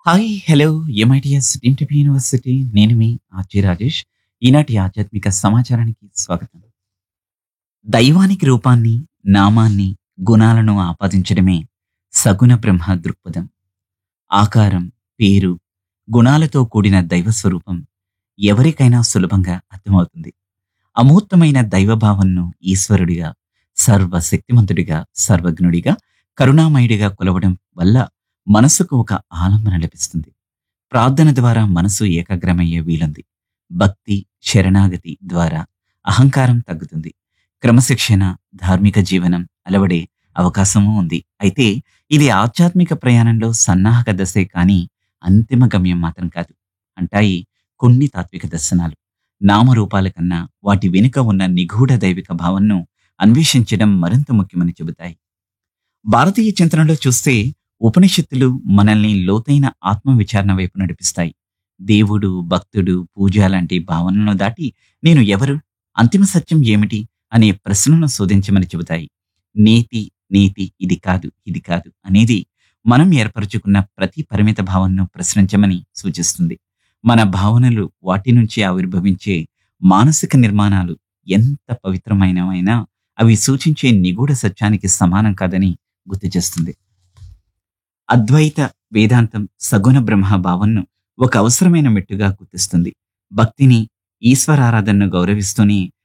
hi hello MITS interview university నేను మీ RJ Rajesh ఈనాటి ఆధ్యాత్మిక సమాచారానికి స్వాగతం దైవానికి రూపాన్ని నామాన్ని గుణాలను ఆపాదించడమే సగుణ బ్రహ్మ దృక్పథం ఆకారం పేరు గుణాలతో కూడిన దైవ స్వరూపం ఎవరికైనా సులభంగా అర్థమవుతుంది అమూర్తమైన దైవభావంను ఈశ్వరుడిగా సర్వశక్తిమంతుడిగా సర్వజ్ఞుడిగా కరుణామయుడిగా కొలవడం వల్ల మనసుకు ఒక ఆలంబన లభిస్తుంది ప్రార్థన ద్వారా మనసు ఏకాగ్రమయ్యే వీలుంది భక్తి శరణాగతి ద్వారా అహంకారం తగ్గుతుంది క్రమశిక్షణ ధార్మిక జీవనం అలవడే అవకాశమూ ఉంది అయితే ఇది ఆధ్యాత్మిక ప్రయాణంలో సన్నాహక దశే కానీ అంతిమ గమ్యం మాత్రం కాదు అంటాయి కొన్ని తాత్విక దర్శనాలు నామరూపాల కన్నా వాటి వెనుక ఉన్న నిగూఢ దైవిక భావనను అన్వేషించడం మరింత ముఖ్యమని చెబుతాయి భారతీయ చింతనలో చూస్తే ఉపనిషత్తులు మనల్ని లోతైన ఆత్మ విచారణ వైపు నడిపిస్తాయి దేవుడు భక్తుడు పూజ లాంటి భావనలను దాటి నేను ఎవరు అంతిమ సత్యం ఏమిటి అనే ప్రశ్నను శోధించమని చెబుతాయి నీతి నీతి ఇది కాదు ఇది కాదు అనేది మనం ఏర్పరచుకున్న ప్రతి పరిమిత భావనను ప్రశ్నించమని సూచిస్తుంది మన భావనలు వాటి నుంచి ఆవిర్భవించే మానసిక నిర్మాణాలు ఎంత పవిత్రమైనవైనా అవి సూచించే నిగూఢ సత్యానికి సమానం కాదని గుర్తు చేస్తుంది అద్వైత వేదాంతం సగుణ బ్రహ్మ భావనను ఒక అవసరమైన మెట్టుగా గుర్తిస్తుంది భక్తిని ఈశ్వరారాధనను గౌరవిస్తూనే